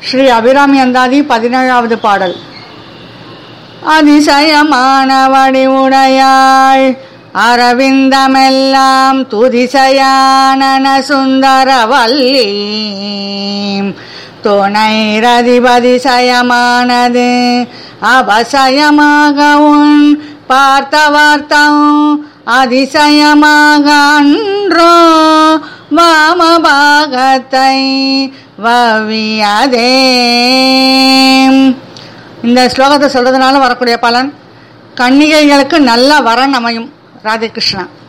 ஸ்ரீ அபிராமி அந்தாதி பதினேழாவது பாடல் அதிசயமான வடிவுடையாள் அரவிந்தமெல்லாம் துதிசயானன சுந்தரவல்லி துணைரதிபதிசயமானது அபசயமாக உன் பார்த்த வார்த்தம் அதிசயமாக அன்றோ வாமபாகத்தை வவியதே இந்த ஸ்லோகத்தை சொல்றதுனால வரக்கூடிய பலன் கன்னிகைகளுக்கு நல்ல வரன் அமையும் ராதே கிருஷ்ணா